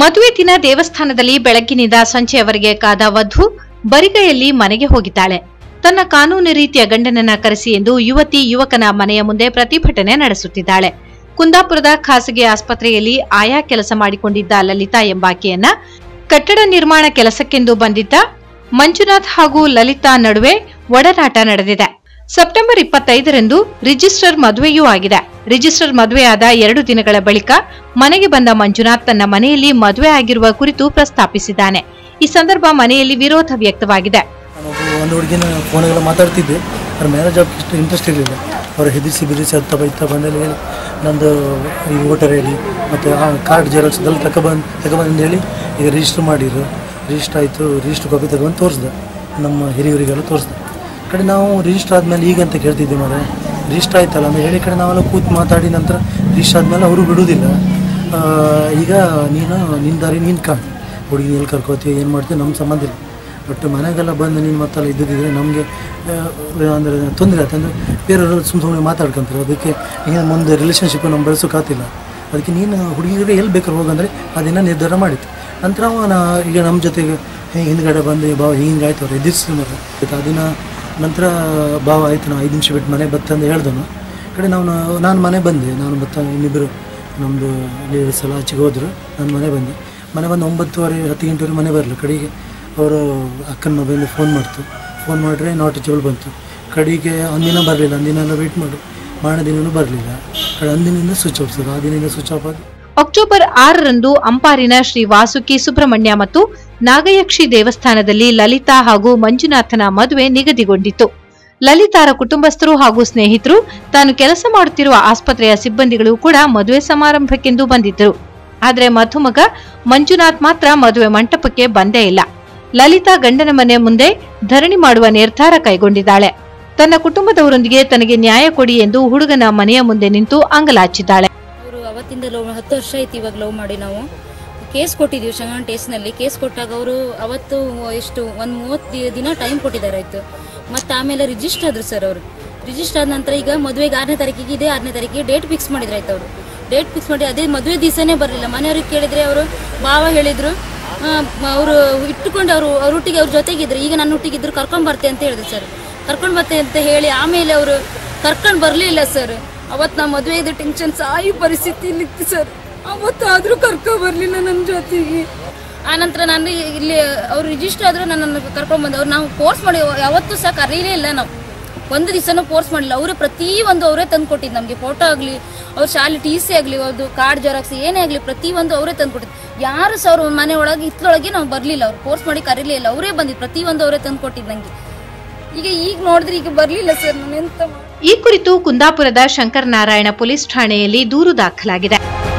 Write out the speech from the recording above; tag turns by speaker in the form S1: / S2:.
S1: ಮದುವೆ ದಿನ ದೇವಸ್ಥಾನದಲ್ಲಿ ಬೆಳಗ್ಗಿನಿಂದ ಸಂಜೆಯವರೆಗೆ ಕಾದ ವಧು ಬರಿಗೈಯಲ್ಲಿ ಮನೆಗೆ ಹೋಗಿದ್ದಾಳೆ ತನ್ನ ಕಾನೂನು ರೀತಿಯ ಗಂಡನನ್ನ ಕರೆಸಿ ಎಂದು ಯುವತಿ ಯುವಕನ ಮನೆಯ ಮುಂದೆ ಪ್ರತಿಭಟನೆ ನಡೆಸುತ್ತಿದ್ದಾಳೆ ಕುಂದಾಪುರದ ಖಾಸಗಿ ಆಸ್ಪತ್ರೆಯಲ್ಲಿ ಆಯಾ ಕೆಲಸ ಮಾಡಿಕೊಂಡಿದ್ದ ಲಲಿತಾ ಎಂಬಾಕೆಯನ್ನ ಕಟ್ಟಡ ನಿರ್ಮಾಣ ಕೆಲಸಕ್ಕೆಂದು ಬಂದಿದ್ದ ಮಂಜುನಾಥ್ ಹಾಗೂ ಲಲಿತಾ ನಡುವೆ ಒಡನಾಟ ನಡೆದಿದೆ ಸೆಪ್ಟೆಂಬರ್ ಇಪ್ಪತ್ತೈದರಂದು ರಿಜಿಸ್ಟರ್ ಮದುವೆಯೂ ಆಗಿದೆ ರಿಜಿಸ್ಟರ್ ಮದುವೆಯಾದ ಎರಡು ದಿನಗಳ ಬಳಿಕ ಮನೆಗೆ ಬಂದ ಮಂಜುನಾಥ್ ತನ್ನ ಮನೆಯಲ್ಲಿ ಮದುವೆ ಆಗಿರುವ ಕುರಿತು ಪ್ರಸ್ತಾಪಿಸಿದ್ದಾನೆ ಈ ಸಂದರ್ಭ ಮನೆಯಲ್ಲಿ ವಿರೋಧ ವ್ಯಕ್ತವಾಗಿದೆ
S2: ನಾನು ಒಬ್ಬ- ಒಂದು ಹುಡುಗಿನ ಫೋನಾಗೆಲ್ಲ ಮಾತಾಡ್ತಿದ್ದೆ ಅವ್ರ ಮ್ಯಾರೇಜ್ ಆಗಕ್ಕೆ ಇಷ್ಟು ಇಂಟ್ರೆಸ್ಟ್ ಇರಲಿಲ್ಲ ಅವ್ರು ಹೆದರಿಸಿ ಬಿರಿಸಿ ಹತ್ತ ಬೈತಾ ಬಂದಲ್ಲಿ ಹೇಳಿ ನಂದು ಈ ವೋಟರ್ ಐ ಡಿ ಮತ್ತು ಆ ಕಾರ್ಡ್ ಜೆರಾಕ್ಸ್ ಅದೆಲ್ಲ ತಗೊಬಂದು ತಗೊಬಂದು ಹೇಳಿ ಈಗ ರಿಜಿಸ್ಟರ್ ಮಾಡಿರು ರಿಜಿಸ್ಟರ್ ಆಯಿತು ರಿಜಿಸ್ಟರ್ ಕಾಪಿ ತಗೊಂಡು ತೋರಿಸ್ದೆ ನಮ್ಮ ಹಿರಿಯರಿಗೆಲ್ಲ ತೋರಿಸ್ದೆ ಕಡೆ ನಾವು ರಿಜಿಸ್ಟರ್ ಆದಮೇಲೆ ಈಗ ಅಂತ ಕೇಳ್ತಿದ್ದೆ ಮರೆ ರಿಜಿಸ್ಟರ್ ಆಯ್ತಲ್ಲ ಅಂತ ಹೇಳಿ ಕಡೆ ನಾವೆಲ್ಲ ಕೂತು ಮಾತಾಡಿ ನಂತರ ರಿಜಿಸ್ಟರ್ ಆದಮೇಲೆ ಅವರು ಬಿಡುವುದಿಲ್ಲ ಆ, ಈಗ ನೀನು ನಿನ್ನ ದಾರಿ ನೀನು ಕಾಣು ಹುಡುಗಿ ಎಲ್ಲಿ ಕರ್ಕೋತೀವಿ ಏನು ಮಾಡ್ತೀವಿ ನಮ್ಮ ಸಂಬಂಧ ಇಲ್ಲ ಬಟ್ ಮನೆಗೆಲ್ಲ ಬಂದು ನೀನು ಮತ್ತೆಲ್ಲ ಇದ್ದಿದ್ದರೆ ನಮಗೆ ಅಂದರೆ ತೊಂದರೆ ಆಯ್ತು ಅಂದರೆ ಬೇರೆಯವರು ಸುಮ್ಮ ಸುಮ್ಮನೆ ಮಾತಾಡ್ಕೊಂತಾರೆ ಅದಕ್ಕೆ ನೀನು ಮುಂದೆ ರಿಲೇಷನ್ಶಿಪ್ ನಮ್ಮ ಬೆಳೆಸೋಕ್ಕಾತಿಲ್ಲ ಅದಕ್ಕೆ ನೀನು ಹುಡುಗಿಗೆ ಎಲ್ಲಿ ಬೇಕಾದ್ರೆ ಹೋಗಂದರೆ ಆ ದಿನ ನಿರ್ಧಾರ ಮಾಡಿತ್ತು ನಂತರ ಅವನ ಈಗ ನಮ್ಮ ಜೊತೆಗೆ ಹೇ ಹಿಂದ್ಗಡೆ ಬಂದು ಬಾವ ಹಿಂಗೆ ಆಯ್ತು ಅವ್ರು ಎದುರಿಸಿ ಮರ ಆ ದಿನ ನಂತರ ಬಾವ ಆಯ್ತು ನಾವು ಐದು ನಿಮಿಷ ಬಿಟ್ಟು ಮನೆ ಬತ್ತಂದು ಹೇಳ್ದನು ಕಡೆ ನಾವು ನಾನು ಮನೆ ಬಂದೆ ನಾನು ಬತ್ತ ಇನ್ನಿಬ್ಬರು ನಮ್ಮದು ಲೀಡರ್ಸ್ ಎಲ್ಲ ಆಚೆಗೆ ಹೋದರು ನಾನು ಮನೆ ಬಂದೆ ಮನೆ ಬಂದು ಒಂಬತ್ತುವರೆ ಹತ್ತು ಗಂಟೆವರೆಗೆ ಮನೆ ಬರಲು ಕಡೆಗೆ ಅವರು ಅಕ್ಕನ ಮೊಬೈಲ್ ಫೋನ್ ಮಾಡ್ತು ಫೋನ್ ಮಾಡಿದ್ರೆ ನಾಟ್ ರೀಚಬಲ್ ಬಂತು ಕಡೆಗೆ ಒಂದಿನ ಬರಲಿಲ್ಲ ಒಂದಿನ ಎಲ್ಲ ವೆಯ್ಟ್ ಮಾಡು ಮಾರನೇ ದಿನವೂ ಬರಲಿಲ್ಲ ಕಡೆ ಒಂದಿನಿಂದ ಸ್ವಿಚ್ ಆಫ್ ಸರ್ ಆ ದಿನದಿಂದ ಸ್ವಿಚ್ ಆಫ್ ಆಗಿ
S1: ಅಕ್ಟೋಬರ್ ಆರರಂದು ಅಂಪಾರಿನ ಶ್ರೀ ವಾಸುಕಿ ಸುಬ್ರಹ್ಮಣ್ಯ ಮತ್ತು ನಾಗಯಕ್ಷಿ ದೇವಸ್ಥಾನದಲ್ಲಿ ಲಲಿತಾ ಹಾಗೂ ಮಂಜುನಾಥನ ಮದುವೆ ನಿಗದಿಗೊಂಡಿತ್ತು ಲಲಿತಾರ ಕುಟುಂಬಸ್ಥರು ಹಾಗೂ ಸ್ನೇಹಿತರು ತಾನು ಕೆಲಸ ಮಾಡುತ್ತಿರುವ ಆಸ್ಪತ್ರೆಯ ಸಿಬ್ಬಂದಿಗಳು ಕೂಡ ಮದುವೆ ಸಮಾರಂಭಕ್ಕೆಂದು ಬಂದಿದ್ದರು ಆದರೆ ಮಧುಮಗ ಮಂಜುನಾಥ್ ಮಾತ್ರ ಮದುವೆ ಮಂಟಪಕ್ಕೆ ಬಂದೇ ಇಲ್ಲ ಲಲಿತಾ ಗಂಡನ ಮನೆ ಮುಂದೆ ಧರಣಿ ಮಾಡುವ ನಿರ್ಧಾರ ಕೈಗೊಂಡಿದ್ದಾಳೆ ತನ್ನ ಕುಟುಂಬದವರೊಂದಿಗೆ ತನಗೆ ನ್ಯಾಯ ಕೊಡಿ ಎಂದು ಹುಡುಗನ ಮನೆಯ ಮುಂದೆ ನಿಂತು ಅಂಗಲಾಚಿದ್ದಾಳೆ
S3: ಅವರು ಅವತ್ತಿಂದ ಲವ್ ಹತ್ತು ವರ್ಷ ಆಯ್ತು ಇವಾಗ ಲವ್ ಮಾಡಿ ನಾವು ಕೇಸ್ ಕೊಟ್ಟಿದ್ದೀವಿ ಶಂಗನ್ ಟೇಸ್ನಲ್ಲಿ ಕೇಸ್ ಕೊಟ್ಟಾಗ ಅವರು ಅವತ್ತು ಎಷ್ಟು ಒಂದು ಮೂವತ್ತು ದಿನ ಟೈಮ್ ಕೊಟ್ಟಿದ್ದಾರೆ ಆಯ್ತು ಮತ್ತು ಆಮೇಲೆ ರಿಜಿಸ್ಟರ್ ಆದ್ರು ಸರ್ ಅವರು ರಿಜಿಸ್ಟರ್ ಆದ ನಂತರ ಈಗ ಮದುವೆಗೆ ಆರನೇ ತಾರೀಕಿಗೆ ಇದೆ ಆರನೇ ತಾರೀಕಿಗೆ ಡೇಟ್ ಫಿಕ್ಸ್ ಮಾಡಿದ್ರು ಆಯ್ತು ಅವರು ಡೇಟ್ ಫಿಕ್ಸ್ ಮಾಡಿ ಅದೇ ಮದುವೆ ದಿವಸನೇ ಬರಲಿಲ್ಲ ಮನೆಯವ್ರಿಗೆ ಕೇಳಿದ್ರೆ ಅವರು ಭಾವ ಹೇಳಿದ್ರು ಅವರು ಇಟ್ಟುಕೊಂಡು ಅವರು ಅವ್ರ ಒಟ್ಟಿಗೆ ಅವ್ರ ಜೊತೆಗಿದ್ರು ಈಗ ನನ್ನ ಒಟ್ಟಿಗಿದ್ರು ಕರ್ಕೊಂಡ್ ಬರ್ತೆ ಅಂತ ಹೇಳಿದ್ರು ಸರ್ ಕರ್ಕೊಂಡ್ ಬರ್ತೆ ಅಂತ ಹೇಳಿ ಆಮೇಲೆ ಅವರು ಕರ್ಕೊಂಡ್ ಬರಲಿಲ್ಲ ಸರ್ ಅವತ್ತು ನಾ ಮದುವೆದು ಟೆನ್ಷನ್ ಸಾಯಿ ಪರಿಸ್ಥಿತಿ ಇಲ್ಲಿತ್ತು ಸರ್ ಅವತ್ತಾದ್ರೂ ಕರ್ಕೊ ಬರಲಿಲ್ಲ ನನ್ನ ಜೊತೆಗೆ ಆನಂತರ ನಾನು ಇಲ್ಲಿ ಅವ್ರು ರಿಜಿಸ್ಟರ್ ಆದರೂ ನನ್ನನ್ನು ಕರ್ಕೊಂಡ್ ಬಂದು ಅವ್ರು ನಾವು ಫೋರ್ಸ್ ಮಾಡಿ ಯಾವತ್ತೂ ಸಹ ಕರೀಲೇ ಇಲ್ಲ ನಾವು ಒಂದು ದಿವಸನೂ ಫೋರ್ಸ್ ಮಾಡಿಲ್ಲ ಅವರೇ ಪ್ರತಿಯೊಂದು ಅವರೇ ತಂದು ಕೊಟ್ಟಿದ್ದು ನಮಗೆ ಫೋಟೋ ಆಗಲಿ ಅವ್ರ ಶಾಲೆ ಟಿ ಸಿ ಆಗಲಿ ಅವ್ರದ್ದು ಕಾರ್ಡ್ ಜೆರಾಕ್ಸ್ ಏನೇ ಆಗಲಿ ಪ್ರತಿಯೊಂದು ಅವರೇ ತಂದು ಕೊಟ್ಟಿದ್ದು ಯಾರು ಸಹ ಅವ್ರ ಮನೆ ಒಳಗೆ ಇತ್ತಲೊಳಗೆ ನಾವು ಬರಲಿಲ್ಲ ಅವ್ರು ಫೋರ್ಸ್ ಮಾಡಿ ಕರೀಲೇ ಇಲ್ಲ ಅವರೇ ಬಂದಿದ್ದು ಪ್ರತಿಯೊಂದು ಅವರೇ ತಂದು ಕೊಟ್ಟಿದ್ದು ನನಗೆ ಈಗ ಈಗ ನೋಡಿದ್ರೆ ಈಗ ಬರಲಿಲ್ಲ ಸರ್ ನಾನು ಎಂತ ಮಾಡಿ
S1: ಈ ಕುರಿತು ಕುಂದಾಪುರದ ಶಂಕರನಾರಾಯಣ ಪೊಲೀಸ್ ಠಾಣೆಯಲ್ಲಿ ದೂರು ದಾಖಲಾಗಿದೆ